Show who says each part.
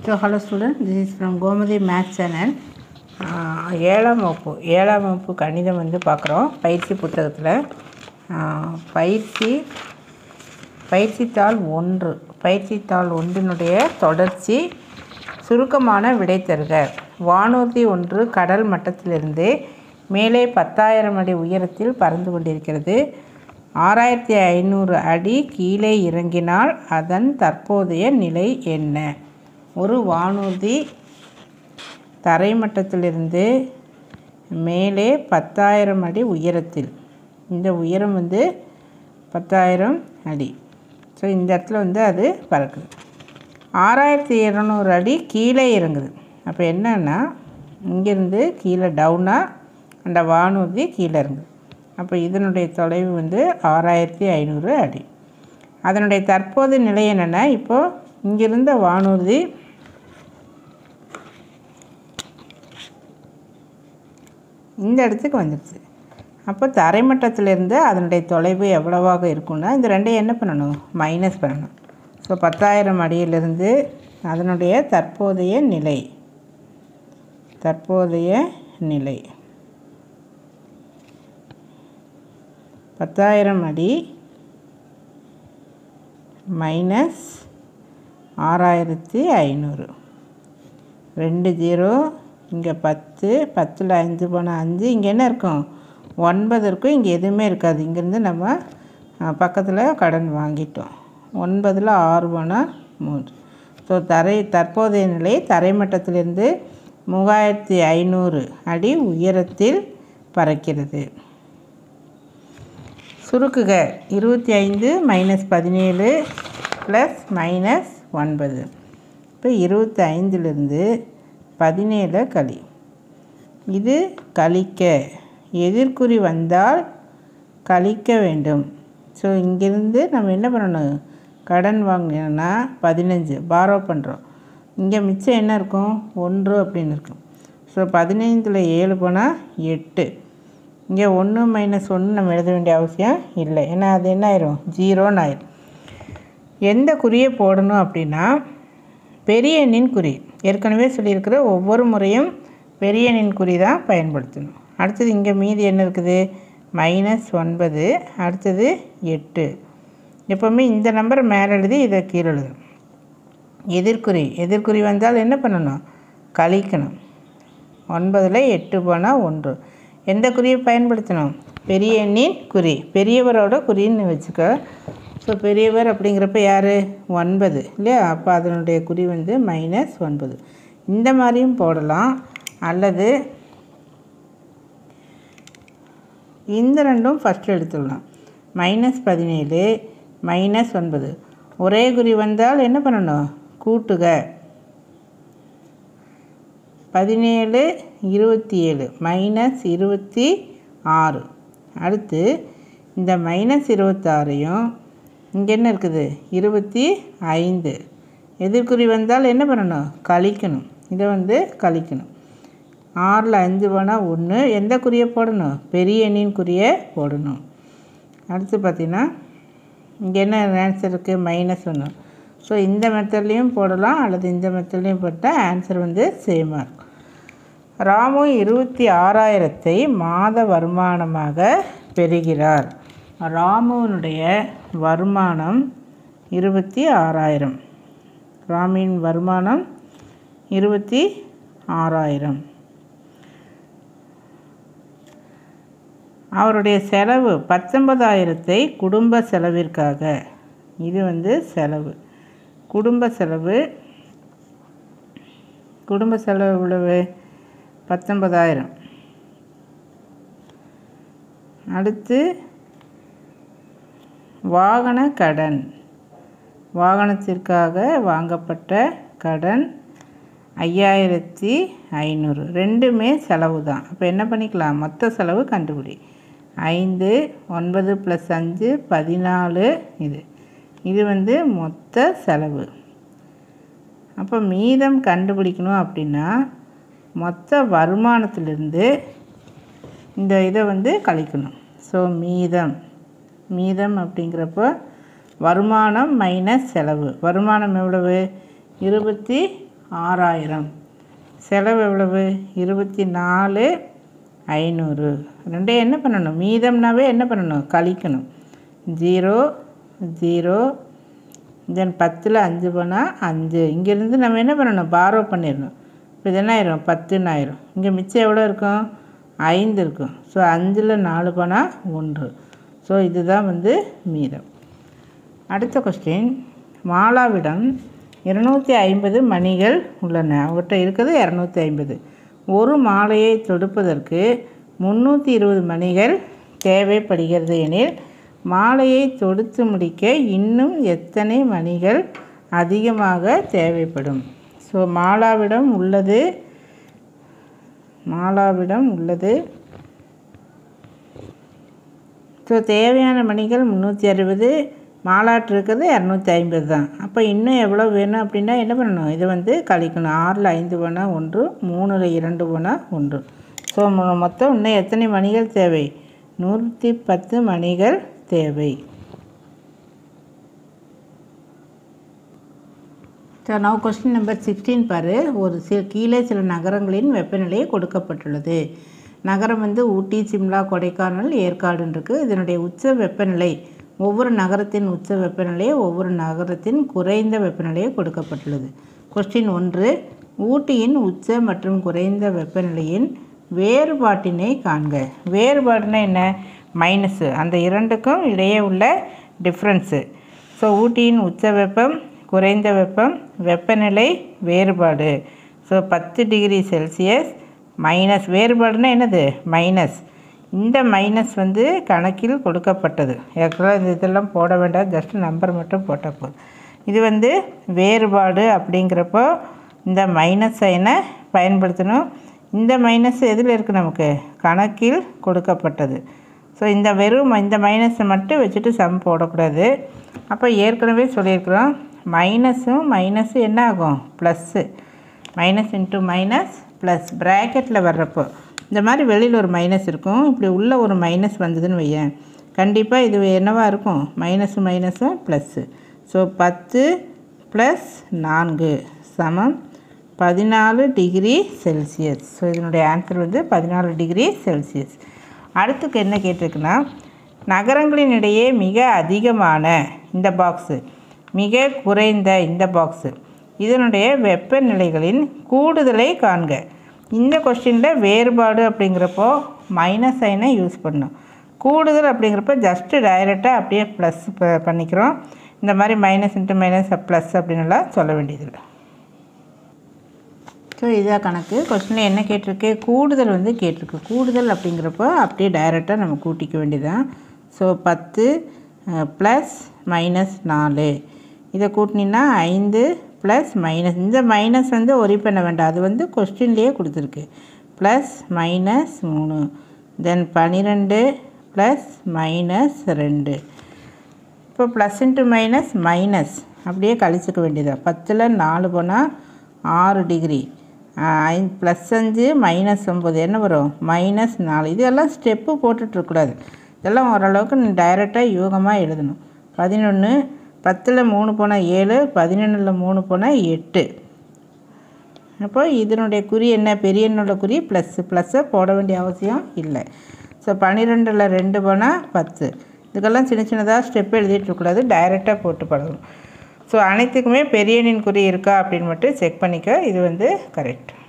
Speaker 1: so hello student this is from Gomathi maths channel ஏழாம் வகுப்பு ஏழாம் வகுப்பு கணிதம் வந்து பார்க்குறோம் பயிற்சி புத்தகத்தில் ஆஹ், பயிற்சி பயிற்சித்தாள் ஒன்று பயிற்சித்தாள் ஒன்றினுடைய தொடர்ச்சி சுருக்கமான விடை தருக வானூர்தி ஒன்று கடல் மட்டத்திலிருந்து மேலே பத்தாயிரம் அடி உயரத்தில் பறந்து கொண்டிருக்கிறது ஆறாயிரத்தி ஐநூறு அடி கீழே இறங்கினால் அதன் தற்போதைய நிலை என்ன ஒரு வானூர்தி தரைமட்டத்திலிருந்து மேலே பத்தாயிரம் அடி உயரத்தில் இந்த உயரம் வந்து பத்தாயிரம் அடி ஸோ இந்த இடத்துல வந்து அது பறக்குது ஆறாயிரத்தி இரநூறு அடி கீழே இறங்குது அப்போ என்னன்னா இங்கேருந்து கீழே டவுனாக அந்த வானூர்தி கீழே இறங்குது அப்போ இதனுடைய தொலைவு வந்து ஆறாயிரத்தி ஐநூறு அடி அதனுடைய தற்போது நிலை என்னென்னா இப்போது இங்கிருந்த வானூர்தி இந்த இடத்துக்கு வந்துடுச்சு அப்போ தரைமட்டத்திலிருந்து அதனுடைய தொலைவு எவ்வளவாக இருக்கும்னா இந்த ரெண்டையும் என்ன பண்ணணும் மைனஸ் பண்ணணும் ஸோ பத்தாயிரம் அடியிலிருந்து அதனுடைய தற்போதைய நிலை தற்போதைய நிலை பத்தாயிரம் அடி மைனஸ் ஆறாயிரத்தி ஐநூறு ரெண்டு ஜீரோ இங்கே பத்து பத்தில் அஞ்சு போனால் அஞ்சு இங்கே என்ன இருக்கும் ஒன்பது இருக்கும் இங்கே எதுவுமே இருக்காது இங்கேருந்து நம்ம பக்கத்தில் கடன் வாங்கிட்டோம் ஒன்பதில் ஆறு போனால் மூன்று ஸோ தரை தற்போதைய நிலை தரைமட்டத்திலிருந்து மூவாயிரத்தி ஐநூறு அடி உயரத்தில் பறக்கிறது சுருக்குக இருபத்தி ஐந்து மைனஸ் பதினேழு ப்ளஸ் மைனஸ் ஒன்பது இப்போ இருபத்தி ஐந்துலேருந்து பதினேழு கழி இது கழிக்க எதிர்குறி வந்தால் கழிக்க வேண்டும் ஸோ இங்கேருந்து நம்ம என்ன பண்ணணும் கடன் வாங்கினோன்னா பதினஞ்சு பாரோ பண்ணுறோம் இங்கே மிச்சம் என்ன இருக்கும் ஒன்று அப்படின்னு இருக்கும் ஸோ பதினைந்தில் ஏழு போனால் எட்டு இங்கே ஒன்று மைனஸ் ஒன்று நம்ம எழுத வேண்டிய அவசியம் இல்லை ஏன்னா அது என்ன ஆயிரும் ஜீரோன்னு ஆயிரும் எந்த குறியை போடணும் அப்படின்னா பெரிய எண்ணின் குறி ஏற்கனவே சொல்லியிருக்கிற ஒவ்வொரு முறையும் பெரிய எண்ணின் குறி தான் பயன்படுத்தணும் அடுத்தது இங்கே மீதி என்ன இருக்குது மைனஸ் ஒன்பது அடுத்தது எட்டு எப்போவுமே இந்த நம்பர் மேலே எழுதி இதை கீழே எழுதணும் எதிர்குறி எதிர்குறி வந்தால் என்ன பண்ணணும் கழிக்கணும் ஒன்பதில் எட்டு போனால் ஒன்று எந்த குறியை பயன்படுத்தணும் பெரிய எண்ணின் குறி பெரியவரோட குறின்னு வச்சுக்க ஸோ பெரியவர் அப்படிங்கிறப்ப யார் ஒன்பது இல்லையா அப்போ அதனுடைய குறி வந்து மைனஸ் ஒன்பது இந்த மாதிரியும் போடலாம் அல்லது இந்த ரெண்டும் ஃபஸ்ட்டு எடுத்துடலாம் மைனஸ் பதினேழு மைனஸ் ஒன்பது ஒரே குறி வந்தால் என்ன பண்ணணும் கூட்டுக பதினேழு இருபத்தி ஏழு மைனஸ் இருபத்தி ஆறு அடுத்து இந்த மைனஸ் இருபத்தாறையும் இங்கே என்ன இருக்குது இருபத்தி ஐந்து எதிர்குறி வந்தால் என்ன பண்ணணும் கழிக்கணும் இதை வந்து கழிக்கணும் ஆறில் அஞ்சு போனால் ஒன்று எந்த குறியை போடணும் பெரிய எண்ணின் குறியை போடணும் அடுத்து பார்த்திங்கன்னா இங்கே என்ன ஆன்சர் இருக்குது மைனஸ் ஒன்று ஸோ இந்த மெத்தட்லேயும் போடலாம் அல்லது இந்த மெத்தட்லேயும் போட்டால் ஆன்சர் வந்து சேமாக இருக்கும் ராமு இருபத்தி ஆறாயிரத்தை மாத வருமானமாக பெறுகிறார் ராமுவினுடைய வருமானம் இருபத்தி ஆறாயிரம் ராமின் வருமானம் இருபத்தி ஆறாயிரம் அவருடைய செலவு பத்தொன்பதாயிரத்தை குடும்ப செலவிற்காக இது வந்து செலவு குடும்ப செலவு குடும்ப செலவு எவ்வளவு பத்தொன்பதாயிரம் அடுத்து வாகன கடன் வாகனத்திற்காக வாங்கப்பட்ட கடன் ஐயாயிரத்தி ஐநூறு ரெண்டுமே செலவு தான் அப்போ என்ன பண்ணிக்கலாம் மொத்த செலவு கண்டுபிடி ஐந்து ஒன்பது ப்ளஸ் அஞ்சு பதினாலு இது இது வந்து மொத்த செலவு அப்போ மீதம் கண்டுபிடிக்கணும் அப்படின்னா மொத்த வருமானத்திலிருந்து இந்த இதை வந்து கழிக்கணும் ஸோ மீதம் மீதம் அப்படிங்கிறப்போ வருமானம் மைனஸ் செலவு வருமானம் எவ்வளவு இருபத்தி ஆறாயிரம் செலவு எவ்வளவு இருபத்தி நாலு ஐநூறு ரெண்டையும் என்ன பண்ணணும் மீதம்னாவே என்ன பண்ணணும் கழிக்கணும் ஜீரோ ஜீரோ தென் பத்தில் அஞ்சு போனால் அஞ்சு இங்கேருந்து நம்ம என்ன பண்ணணும் பாரோ பண்ணிடணும் இப்போ இது என்ன ஆயிரும் பத்துன்னு ஆயிரும் இங்கே மிச்சம் எவ்வளோ இருக்கும் ஐந்து இருக்கும் ஸோ அஞ்சில் நாலு போனால் ஒன்று ஸோ இதுதான் வந்து மீதம் அடுத்த கொஸ்டின் மாலாவிடம் இருநூற்றி ஐம்பது மணிகள் உள்ளன அவர்கிட்ட இருக்கிறது இரநூத்தி ஐம்பது ஒரு மாலையை தொடுப்பதற்கு முந்நூற்றி இருபது மணிகள் தேவைப்படுகிறது எனில் மாலையை தொடுத்து முடிக்க இன்னும் எத்தனை மணிகள் அதிகமாக தேவைப்படும் ஸோ மாலாவிடம் உள்ளது மாலாவிடம் உள்ளது ஸோ தேவையான மணிகள் முந்நூற்றி அறுபது மாலாட்டு இருக்கிறது இரநூத்தி ஐம்பது தான் அப்போ இன்னும் எவ்வளோ வேணும் அப்படின்னா என்ன பண்ணணும் இதை வந்து கழிக்கணும் ஆறில் ஐந்து போனால் ஒன்று மூணில் இரண்டு போனால் ஒன்று ஸோ மொத்தம் இன்னும் எத்தனை மணிகள் தேவை நூற்றி பத்து மணிகள் தேவை so now question number sixteen பாரு ஒரு சில கீழே சில நகரங்களின் வெப்பநிலை கொடுக்கப்பட்டுள்ளது நகரம் வந்து ஊட்டி சிம்லா கொடைக்கானல் ஏற்காடுன்னு இருக்குது இதனுடைய உச்ச வெப்பநிலை ஒவ்வொரு நகரத்தின் உச்ச வெப்பநிலை ஒவ்வொரு நகரத்தின் குறைந்த வெப்பநிலையை கொடுக்கப்பட்டுள்ளது கொஸ்டின் ஒன்று ஊட்டியின் உச்ச மற்றும் குறைந்த வெப்பநிலையின் வேறுபாட்டினை காண்க வேறுபாடுனா என்ன மைனஸு அந்த இரண்டுக்கும் இடையே உள்ள டிஃப்ரென்ஸு ஸோ ஊட்டியின் உச்ச வெப்பம் குறைந்த வெப்பம் வெப்பநிலை வேறுபாடு ஸோ பத்து டிகிரி செல்சியஸ் மைனஸ் வேறுபாடுனா என்னது மைனஸ் இந்த மைனஸ் வந்து கணக்கில் கொடுக்கப்பட்டது ஏற்கனவே இந்த இதெல்லாம் போட வேண்டாம் ஜஸ்ட் நம்பர் மட்டும் போட்டால் போதும் இது வந்து வேறுபாடு அப்படிங்கிறப்போ இந்த மைனஸ் சைனை பயன்படுத்தணும் இந்த மைனஸ் எதில் இருக்குது நமக்கு கணக்கில் கொடுக்கப்பட்டது ஸோ இந்த வெறும் இந்த மைனஸை மட்டும் வச்சுட்டு சம் போடக்கூடாது அப்போ ஏற்கனவே சொல்லியிருக்கிறோம் மைனஸும் மைனஸும் என்ன ஆகும் plus minus into minus plus ப்ராக்கெட்டில் வர்றப்போ இந்த மாதிரி வெளியில் ஒரு மைனஸ் இருக்கும் இப்படி உள்ள ஒரு மைனஸ் வந்ததுன்னு வையேன் கண்டிப்பாக இது என்னவா இருக்கும் மைனஸும் மைனஸும் ப்ளஸ்ஸு ஸோ பத்து ப்ளஸ் நான்கு சமம் பதினாலு டிகிரி செல்சியஸ் ஸோ இதனுடைய ஆன்சர் வந்து பதினாலு டிகிரி செல்சியஸ் அடுத்துக்கு என்ன கேட்டிருக்குன்னா நகரங்களின் இடையே மிக அதிகமான இந்த பாக்ஸு மிக குறைந்த இந்த பாக்ஸு இதனுடைய வெப்பநிலைகளின் கூடுதலை காண்க இந்த கொஸ்டினில் வேறுபாடு அப்படிங்கிறப்போ மைனஸ் சைனை யூஸ் பண்ணணும் கூடுதல் அப்படிங்கிறப்ப ஜஸ்ட்டு டைரெக்டாக அப்படியே ப்ளஸ் பண்ணிக்கிறோம் இந்த மாதிரி மைனஸ் இன்ட்டு மைனஸ் ப்ளஸ் அப்படின்னுலாம் சொல்ல வேண்டியதில்லை ஸோ இதாக கணக்கு கொஸ்டினில் என்ன கேட்டிருக்கு கூடுதல் வந்து கேட்டிருக்கு கூடுதல் அப்படிங்கிறப்போ அப்படியே டைரெக்டாக நம்ம கூட்டிக்க வேண்டியதான் ஸோ பத்து ப்ளஸ் மைனஸ் நாலு இதை கூட்டினீங்கன்னா ஐந்து ப்ளஸ் மைனஸ் இந்த மைனஸ் வந்து ஒரி பண்ண வேண்டாம் அது வந்து கொஸ்டின்லேயே கொடுத்துருக்கு ப்ளஸ் மைனஸ் மூணு தென் பன்னிரெண்டு ப்ளஸ் மைனஸ் ரெண்டு இப்போ ப்ளஸ் இன்ட்டு மைனஸ் மைனஸ் அப்படியே கழிச்சுக்க வேண்டியதாக பத்தில் நாலு போனால் ஆறு டிகிரி ஐ ப்ளஸ் அஞ்சு மைனஸ் ஒம்பது என்ன வரும் மைனஸ் நாலு இதெல்லாம் ஸ்டெப்பு போட்டுட்ருக்கூடாது இதெல்லாம் ஓரளவுக்கு நீ டைரெக்டாக யூகமாக எழுதணும் பதினொன்று பத்தில் மூணு போனால் ஏழு பதினொன்றில் மூணு போனால் எட்டு அப்போ இதனுடைய குறி என்ன பெரிய எண்ணோட குறி ப்ளஸ்ஸு ப்ளஸ்ஸை போட வேண்டிய அவசியம் இல்லை ஸோ பன்னிரெண்டில் ரெண்டு போனால் பத்து இதுக்கெல்லாம் சின்ன சின்னதாக ஸ்டெப் எழுதிட்டுருக்கூடாது டைரெக்டாக போட்டு பழகணும் ஸோ அனைத்துக்குமே பெரிய எண்ணின் குறி இருக்கா அப்படின்னு மட்டும் செக் பண்ணிக்க இது வந்து கரெக்ட்